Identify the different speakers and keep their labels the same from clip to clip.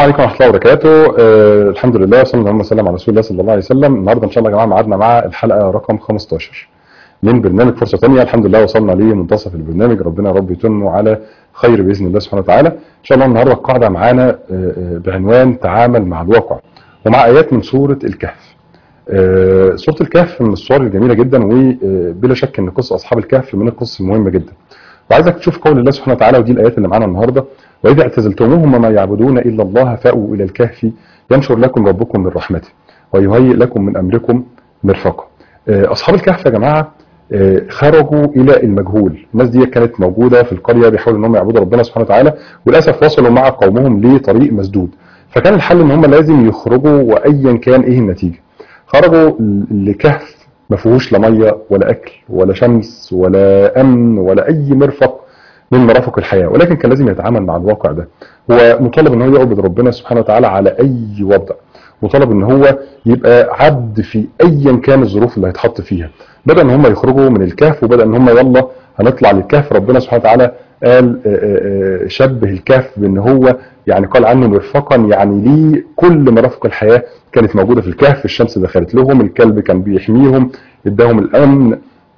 Speaker 1: عليكم ورحمه الله وبركاته آه الحمد لله صلى الله وسلم على رسول الله صلى الله عليه وسلم النهارده ان شاء الله يا جماعه ميعادنا مع الحلقه رقم 15 من برنامج فرصه ثانيه الحمد لله وصلنا لمنتصف البرنامج ربنا يا رب يتم على خير باذن الله سبحانه وتعالى ان شاء الله النهارده القاعده معانا آه، آه، بعنوان تعامل مع الواقع ومع ايات من سوره الكهف آه، سوره الكهف من الصور الجميله جدا وبلا شك ان قصه اصحاب الكهف من القصص المهمه جدا وعايزك تشوف قول الله سبحانه وتعالى ودي الايات اللي معانا النهارده واذا اعتزلتموهم وما يعبدون الا الله فاووا الى الكهف ينشر لكم ربكم من رحمته ويهيئ لكم من امركم مرفقا آه، اصحاب الكهف يا جماعه آه، خرجوا الى المجهول الناس دي كانت موجوده في القريه بيحاولوا ان هم يعبدوا ربنا سبحانه وتعالى وللاسف وصلوا مع قومهم لطريق مسدود فكان الحل ان هم لازم يخرجوا وايا كان ايه النتيجه خرجوا لكهف ما فيهوش لا ميه ولا اكل ولا شمس ولا امن ولا اي مرفق من مرافق الحياه ولكن كان لازم يتعامل مع الواقع ده هو مطالب ان هو يعبد ربنا سبحانه وتعالى على اي وضع مطالب ان هو يبقى عبد في ايا كان الظروف اللي هيتحط فيها بدا ان هم يخرجوا من الكهف وبدا ان هم يلا هنطلع للكهف ربنا سبحانه وتعالى قال آه، آه، آه، شبه الكهف بان هو يعني قال عنه مرفقا يعني ليه كل مرافق الحياه كانت موجوده في الكهف الشمس دخلت لهم الكلب كان بيحميهم اداهم الامن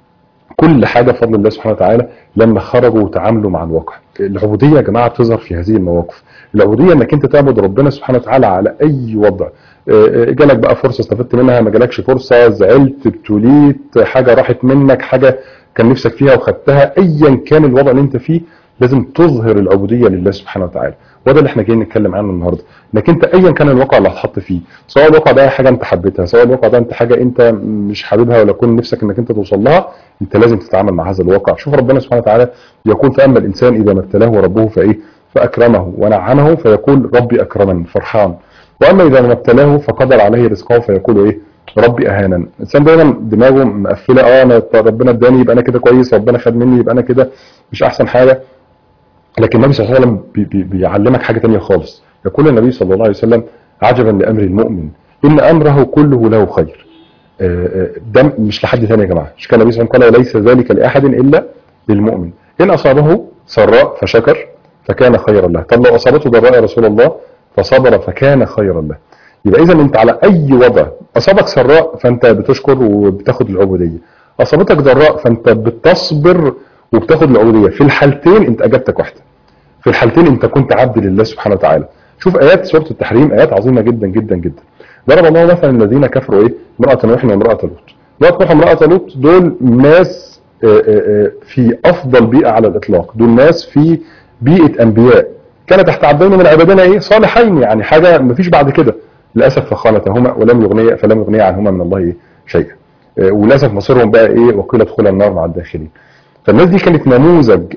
Speaker 1: كل حاجه بفضل الله سبحانه وتعالى لما خرجوا وتعاملوا مع الواقع العبوديه يا جماعه بتظهر في هذه المواقف العبوديه انك انت تعبد ربنا سبحانه وتعالى على اي وضع آه، آه، جالك بقى فرصه استفدت منها ما جالكش فرصه زعلت ابتليت حاجه راحت منك حاجه كان نفسك فيها وخدتها ايا كان الوضع اللي انت فيه لازم تظهر العبوديه لله سبحانه وتعالى وده اللي احنا جايين نتكلم عنه النهارده انك انت ايا كان الواقع اللي هتحط فيه سواء الواقع ده حاجه انت حبيتها سواء الواقع ده انت حاجه انت مش حاببها ولا كون نفسك انك انت توصل لها انت لازم تتعامل مع هذا الواقع شوف ربنا سبحانه وتعالى يقول فاما الانسان اذا ما ابتلاه ربه فايه فاكرمه ونعمه فيقول ربي اكرمن فرحان واما اذا ما ابتلاه فقدر عليه رزقه فيقول ايه ربي اهانا الانسان دايما دماغه مقفله اه انا ربنا اداني يبقى انا كده كويس ربنا خد مني يبقى انا كده مش احسن حاجه لكن النبي صلى الله عليه وسلم بي بي بيعلمك حاجه تانية خالص يقول النبي صلى الله عليه وسلم عجبا لامر المؤمن ان امره كله له خير آه، آه، ده مش لحد ثاني يا جماعه مش كان النبي صلى الله عليه وسلم قال وليس ذلك لاحد الا للمؤمن ان اصابه سراء فشكر فكان خيرا له طب لو اصابته ضراء يا رسول الله فصبر فكان خيرا له يبقى اذا انت على اي وضع اصابك سراء فانت بتشكر وبتاخد العبوديه اصابتك ضراء فانت بتصبر وبتاخد العبوديه في الحالتين انت اجابتك واحده في الحالتين انت كنت عبد لله سبحانه وتعالى شوف ايات سوره التحريم ايات عظيمه جدا جدا جدا ضرب الله مثلا الذين كفروا ايه امراه نوح وامراه لوط امراه نوح وامراه لوط دول ناس آه، آه، آه، في افضل بيئه على الاطلاق دول ناس في بيئه انبياء كان تحت عبدين من عبادنا ايه صالحين يعني حاجه مفيش بعد كده للاسف فخانتهما ولم يغني فلم يغني عنهما من الله ايه شيئا آه، وللاسف مصيرهم بقى ايه وقيل ادخل النار مع الداخلين فالناس دي كانت نموذج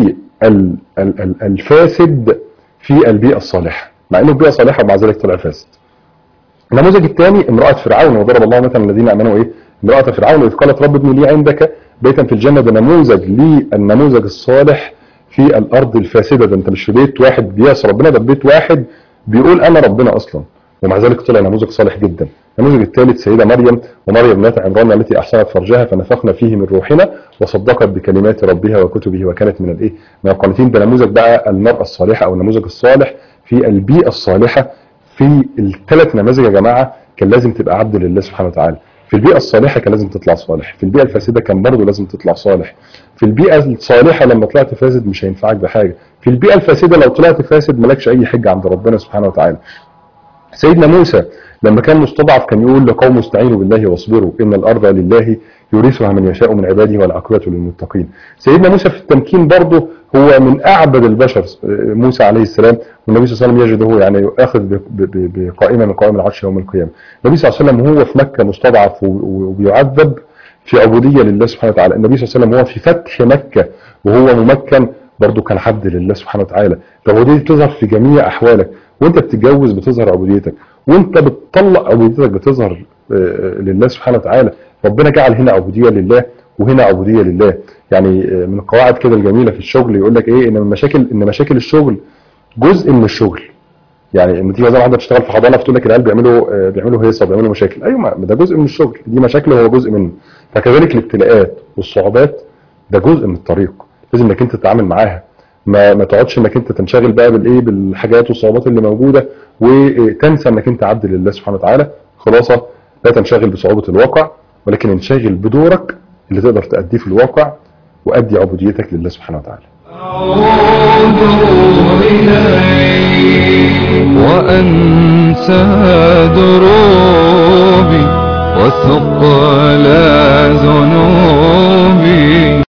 Speaker 1: للفاسد في البيئة الصالحة مع انه البيئة صالحة ومع ذلك طلع فاسد النموذج الثاني امرأة فرعون وضرب الله مثلا الذين امنوا ايه امرأة فرعون اذ قالت رب ابن لي عندك بيتا في الجنة ده نموذج للنموذج الصالح في الارض الفاسدة ده انت مش في بيت واحد بيعصي ربنا ده في بيت واحد بيقول انا ربنا اصلا ومع ذلك طلع نموذج صالح جدا النموذج الثالث سيدة مريم ومريم ابنة عمران التي احسنت فرجها فنفخنا فيه من روحنا وصدقت بكلمات ربها وكتبه وكانت من الايه من القانتين ده نموذج بقى المرأة الصالحة او النموذج الصالح في البيئة الصالحة في الثلاث نماذج يا جماعة كان لازم تبقى عبد لله سبحانه وتعالى في البيئة الصالحة كان لازم تطلع صالح في البيئة الفاسدة كان برضه لازم تطلع صالح في البيئة الصالحة لما طلعت فاسد مش هينفعك بحاجة في البيئة الفاسدة لو طلعت فاسد مالكش اي حجة عند ربنا سبحانه وتعالى سيدنا موسى لما كان مستضعف كان يقول لقوم استعينوا بالله واصبروا ان الارض لله يورثها من يشاء من عباده والعاقبه للمتقين. سيدنا موسى في التمكين برضه هو من اعبد البشر موسى عليه السلام والنبي صلى الله عليه وسلم يجده يعني ياخذ ب- ب- بقائمه من قوائم العرش يوم القيامه. النبي صلى الله عليه وسلم وهو في مكه مستضعف و- و- وبيعذب في عبوديه لله سبحانه وتعالى، النبي صلى الله عليه وسلم وهو في فتح مكه وهو ممكن برضه كان عبد لله سبحانه وتعالى. العبوديه دي بتظهر في جميع احوالك وانت بتتجوز بتظهر عبوديتك وانت بتطلق عبوديتك بتظهر آه، لله سبحانه وتعالى ربنا جعل هنا عبوديه لله وهنا عبوديه لله يعني آه، من القواعد كده الجميله في الشغل يقول لك ايه ان من مشاكل ان مشاكل الشغل جزء من الشغل يعني لما تيجي مثلا واحده بتشتغل في حضانه فتقول لك العيال بيعملوا آه، بيعملوا هيصه بيعملوا مشاكل ايوه ما ده جزء من الشغل دي مشاكل وهو جزء منه فكذلك الابتلاءات والصعوبات ده جزء من الطريق لازم انك انت تتعامل معاها ما ما تقعدش انك انت تنشغل بقى بالايه بالحاجات والصعوبات اللي موجوده وتنسى انك انت عبد لله سبحانه وتعالى خلاصه لا تنشغل بصعوبه الواقع ولكن انشغل بدورك اللي تقدر تأديه في الواقع وأدي عبوديتك لله سبحانه وتعالى
Speaker 2: أعود إليك وأنسى دروبي وثقل ذنوبي